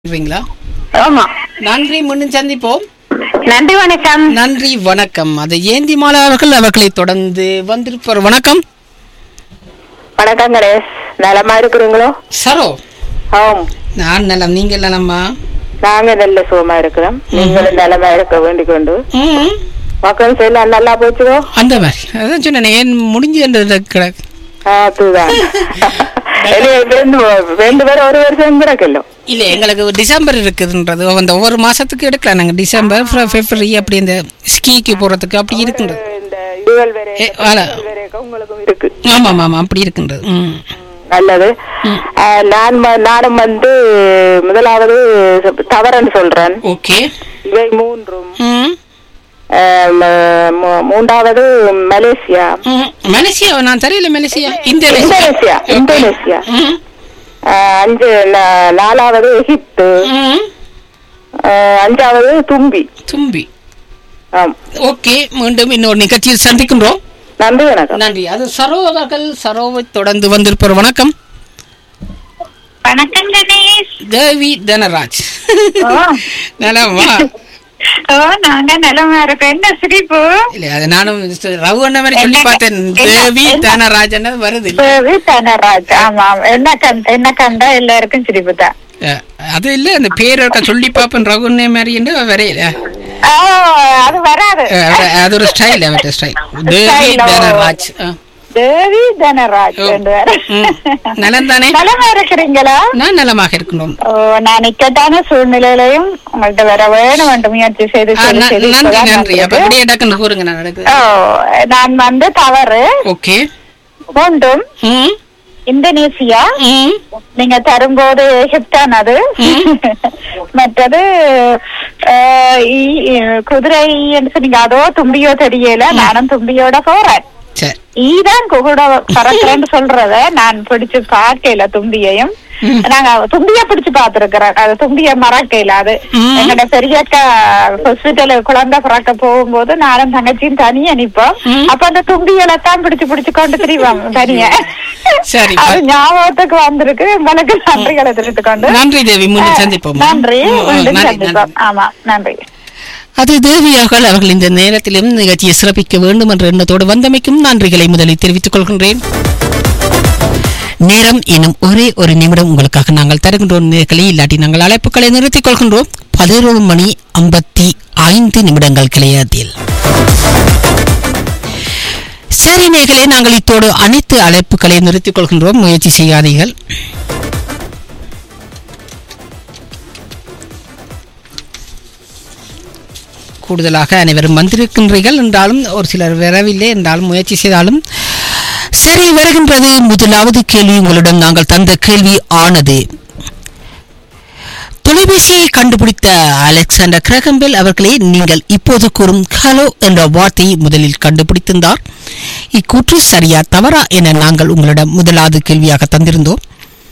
சொல்றீங்களா ஆமா நன்றி முன்னும் சந்திப்போம் நன்றி வணக்கம் நன்றி வணக்கம் அது ஏந்தி மாலா அவர்கள் அவர்களை தொடர்ந்து வந்திருப்பார் வணக்கம் வணக்கம் கணேஷ் நலமா இருக்கிறீங்களோ சரோ ஆம் நான் நலம் நீங்கள் நலமா நாங்க நல்ல சுகமா இருக்கிறோம் நீங்களும் நலமா இருக்க வேண்டிக் கொண்டு ம், மக்கள் எல்லாம் நல்லா போச்சுதோ அந்த மாதிரி அதான் சொன்னேன் ஏன் முடிஞ்சு என்று கிடக்கு ஆ, அதுதான் வெளியே ரெண்டு ரெண்டு பேரும் ஒரு வருஷம் கிடக்கല്ലോ இல்ல எங்களுக்கு டிசம்பர் இருக்குதுன்றது அந்த ஒவ்வொரு மாசத்துக்கு எடுக்கலாம் நாங்க டிசம்பர் அப்புறம் பிப்ரவரி அப்படி இந்த ஸ்கீக்கு போறதுக்கு அப்படி இருக்குன்றது இந்த இதுகள் வேற ஏ, வாழ. வரைக்கும் உங்களுக்கும் இருக்கு ஆமா ஆமா அப்படி இருக்குன்றது ம் நல்லது ஆ, நான் வ- நானும் வந்து முதலாவது தவறுன்னு சொல்றேன் ஓகே இவை மூன்றும் ம் ஆ, ம- மூ- மூன்றாவது மலேசியா ம். மலேசியா நான் தெரியல மலேசியா இந்தோனேசியா இந்தோனேசியா இந்தோனேசியா ம் ஆஹ் அஞ்சு நா- நாலாவது எகிப்து ம் ஆஹ் அஞ்சாவது தும்பி தும்பி ஆம் ஓகே மீண்டும் இன்னொரு நிகழ்ச்சியில் சந்திக்கின்றோம் நன்றி வணக்கம் நன்றி அது சரோ அவர்கள் சரோவை தொடர்ந்து வந்திருப்பார் வணக்கம் வணக்கம் கணேஷ் தேவி தனராஜ் ஓ. நலமா ஓ நாங்க நலமா இருக்கோம் என்ன சிரிப்பு இல்ல அது நானும் ரவு அண்ணா மாதிரி சொல்லி என்ன- பார்த்தேன் என்ன- தேவி என்ன- தனராஜ் வருது இல்ல தேவி தனராஜ் ஆமா ஆமா. என்ன கண்ட என்ன கண்டா எல்லாருக்கும் சிரிப்பு தான் அஹ், அது இல்ல அந்த பேர் இருக்க சொல்லி பார்ப்பேன் ரகு அண்ணே மாதிரி என்று வரையில ஓ அது வராது அது ஒரு ஸ்டைல் அவட்ட ஸ்டைல் தேவி Style, ஓ. தனராஜ் அஹ். தேவி தனராஜ் ஓ. ரெண்டு பேரும். ம். நலம் தானே? நலமா இருக்கிறீங்களா நான் நலமாக இருக்கணும் ஓ நான் இக்கட்டான சூழ்நிலையிலையும் உங்கள்ட்ட வர வேணும் என்று முயற்சி செய்து ஆ, செய்து ந- செய்து நன்றி இப்பதான் நன்றி அப்ப வந்திருக்கு. அப்படியே டக்குன்னு கூறுங்க நான் நடக்குது ஓ நான் வந்து தவறு ஓகே ஒன்றும் ம் இந்தோனேசியா ம் நீங்க தரும்போது எகிப்தான் அது மற்றது அஹ், ஈ- இ- குதிரை என்று சொன்னீங்க அதோ தும்பியோ தெரியல நானும் தும்பியோட போறேன் சரி ஈதான் குகுட பறக்கிறேன்னு சொல்றத நான் பிடிச்சு பார்க்கல தும்பியையும் ம். நாங்க தும்பிய பிடிச்சு பாத்துருக்கிறோம் அது தும்பிய மறக்கல அது ம். எங்கட பெரியக்கா ஹாஸ்பிட்டல் குழந்தை பிறக்க போகும்போது நானும் தங்கச்சியும் தனியா நிப்போம் ம். அப்ப அந்த தும்பிகளை தான் பிடிச்சு பிடிச்சு கொண்டு திரிவோம் தனியா சரி, அது பா- ஞாபகத்துக்கு வந்திருக்கு உங்களுக்கு நன்றிகளை தெரிவித்துக் கொண்டு நன்றி தேவி மீண்டும் சந்திப்போம் நன்றி ம், ம், மீண்டும் நன்றி, சந்திப்போம் நன்றி. ஆமா நன்றி அது தேவியாக அவர்கள் இந்த நேரத்திலும் நிகழ்ச்சியை சிறப்பிக்க வேண்டும் என்ற எண்ணத்தோடு வந்தமைக்கும் நன்றிகளை முதலில் தெரிவித்துக் கொள்கின்றேன் நேரம் இன்னும் ஒரே ஒரு நிமிடம் உங்களுக்காக நாங்கள் தருகின்றோம் நேர்களை இல்லாட்டி நாங்கள் அழைப்புகளை நிறுத்திக் கொள்கின்றோம் பதினோரு மணி ஐம்பத்தி ஐந்து நிமிடங்கள் கிளையாத்தில் சரி நேர்களே நாங்கள் இத்தோடு அனைத்து அழைப்புகளை நிறுத்திக் கொள்கின்றோம் முயற்சி செய்யாதீர்கள் கூடுதலாக அனைவரும் வந்திருக்கின்றீர்கள் என்றாலும் ஒரு சிலர் வரவில்லை என்றாலும் முயற்சி செய்தாலும் சரி வருகின்றது முதலாவது கேள்வி உங்களிடம் நாங்கள் தந்த கேள்வி ஆனது தொலைபேசியை கண்டுபிடித்த அலெக்சாண்டர் கிரகம்பெல் அவர்களே நீங்கள் இப்போது கூறும் ஹலோ என்ற வார்த்தையை முதலில் கண்டுபிடித்திருந்தார் இக்கூற்று சரியா தவறா என நாங்கள் உங்களிடம் முதலாவது கேள்வியாக தந்திருந்தோம்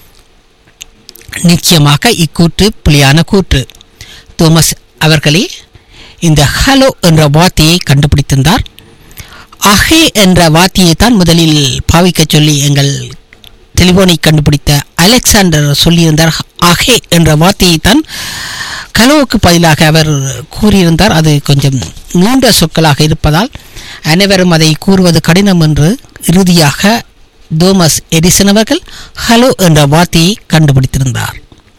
நிச்சயமாக இக்கூற்று புலியான கூற்று தோமஸ் அவர்களே இந்த ஹலோ என்ற வார்த்தையை கண்டுபிடித்திருந்தார் அஹே என்ற வார்த்தையை தான் முதலில் பாவிக்கச் சொல்லி எங்கள் டெலிபோனை கண்டுபிடித்த அலெக்சாண்டர் சொல்லியிருந்தார் அஹே என்ற வார்த்தையை தான் கலோவுக்கு பதிலாக அவர் கூறியிருந்தார் அது கொஞ்சம் நீண்ட சொற்களாக இருப்பதால் அனைவரும் அதை கூறுவது கடினம் என்று இறுதியாக தோமஸ் எடிசன் அவர்கள் ஹலோ என்ற வார்த்தையை கண்டுபிடித்திருந்தார்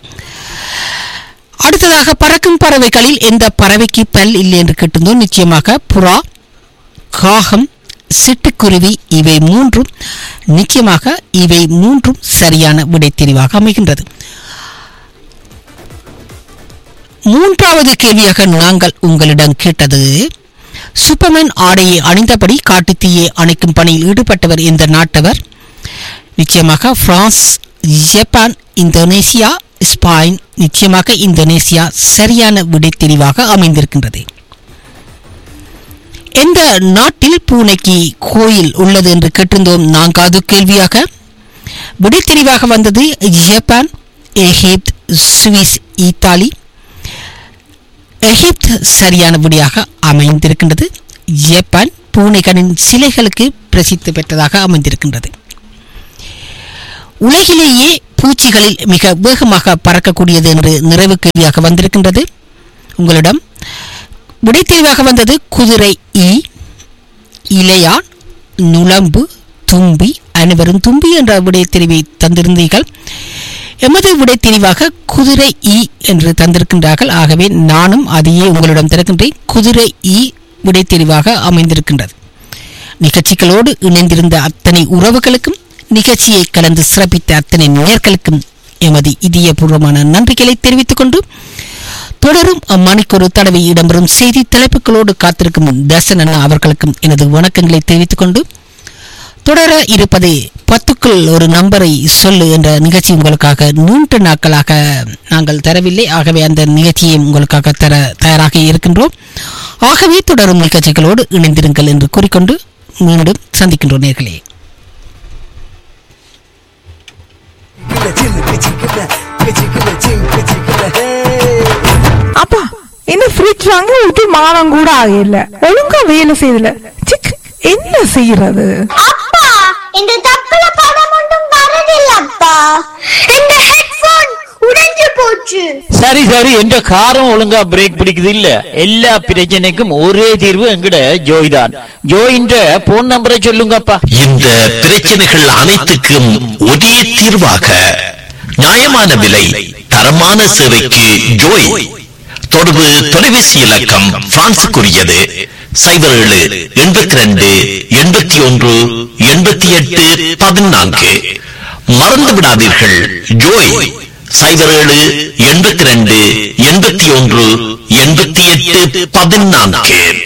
அடுத்ததாக பறக்கும் பறவைகளில் எந்த பறவைக்கு பல் இல்லை என்று கேட்டிருந்தோம் நிச்சயமாக புறா காகம் சிட்டுக்குருவி இவை மூன்றும் நிச்சயமாக இவை மூன்றும் சரியான விடை தெரிவாக அமைகின்றது மூன்றாவது கேள்வியாக நாங்கள் உங்களிடம் கேட்டது சூப்பர்மேன் ஆடையை அணிந்தபடி காட்டுத்தீயை அணைக்கும் பணியில் ஈடுபட்டவர் இந்த நாட்டவர் நிச்சயமாக பிரான்ஸ் ஜப்பான் இந்தோனேசியா ஸ்பெயின் நிச்சயமாக இந்தோனேசியா சரியான விடை தெரிவாக அமைந்திருக்கின்றது எந்த நாட்டில் பூனைக்கு கோயில் உள்ளது என்று கேட்டிருந்தோம் நான்காவது கேள்வியாக விடை தெரிவாக வந்தது Japan Egypt Swiss Italy Egypt சரியான விடையாக அமைந்திருக்கின்றது ஜப்பான் பூனைகளின் சிலைகளுக்கு பிரசித்தி பெற்றதாக அமைந்திருக்கின்றது உலகிலேயே பூச்சிகளில் மிக வேகமாக பறக்கக்கூடியது என்று நிறைவு கேள்வியாக வந்திருக்கின்றது உங்களிடம் விடைத்தெரிவாக வந்தது குதிரை ஈ இலையான் நுளம்பு தும்பி அனைவரும் தும்பி என்ற விடைத்தெரிவை தந்திருந்தீர்கள் எமது விடைத்தெரிவாக குதிரை ஈ என்று தந்திருக்கின்றார்கள் ஆகவே நானும் அதையே உங்களிடம் திறக்கின்றேன் குதிரை ஈ விடைத்தெரிவாக அமைந்திருக்கின்றது நிகழ்ச்சிகளோடு இணைந்திருந்த அத்தனை உறவுகளுக்கும் நிகழ்ச்சியை கலந்து சிறப்பித்த அத்தனை நேர்களுக்கும் எமது இதயபூர்வமான நன்றிகளை தெரிவித்துக் கொண்டு தொடரும் அம்மணிக்கு ஒரு தடவை இடம்பெறும் செய்தி தலைப்புகளோடு காத்திருக்கும் தர்சன் அண்ணா அவர்களுக்கும் எனது வணக்கங்களை தெரிவித்துக் கொண்டு தொடர இருப்பது பத்துக்குள் ஒரு நம்பரை சொல்லு என்ற நிகழ்ச்சி உங்களுக்காக மூன்று நாட்களாக நாங்கள் தரவில்லை ஆகவே அந்த நிகழ்ச்சியை உங்களுக்காக தர தயாராக இருக்கின்றோம் ஆகவே தொடரும் நிகழ்ச்சிகளோடு இணைந்திருங்கள் என்று கூறிக்கொண்டு மீண்டும் சந்திக்கின்றோம் நேர்களே அப்பா என்ன ஃப்ரிட்ஜ் வாங்க விட்டு மானம் கூட ஆகல ஒழுங்கா வேலை செய்யல சிக் என்ன செய்யறது அப்பா இந்த தப்புல படம் ஒன்றும் வரதில்லப்பா இந்த ஹெட்போன் உடைஞ்சு போச்சு சரி சரி என்ற காரம் ஒழுங்கா பிரேக் பிடிக்குது இல்ல எல்லா பிரச்சனைக்கும் ஒரே தீர்வு எங்கட ஜோய் தான் ஜோயின்ற போன் நம்பரை சொல்லுங்கப்பா இந்த பிரச்சனைகள் அனைத்துக்கும் ஒரே தீர்வாக நியாயமான விலை தரமான சேவைக்கு ஜோய் தொடர்பு தொலைபேசி இலக்கம் பிரான்சுக்குரியது சைபர் ஏழு எண்பத்தி ரெண்டு எண்பத்தி ஒன்று எண்பத்தி எட்டு பதினான்கு மறந்து விடாதீர்கள் ஜோய் சைபர் ஏழு எண்பத்தி ரெண்டு எண்பத்தி ஒன்று எண்பத்தி எட்டு பதினான்கு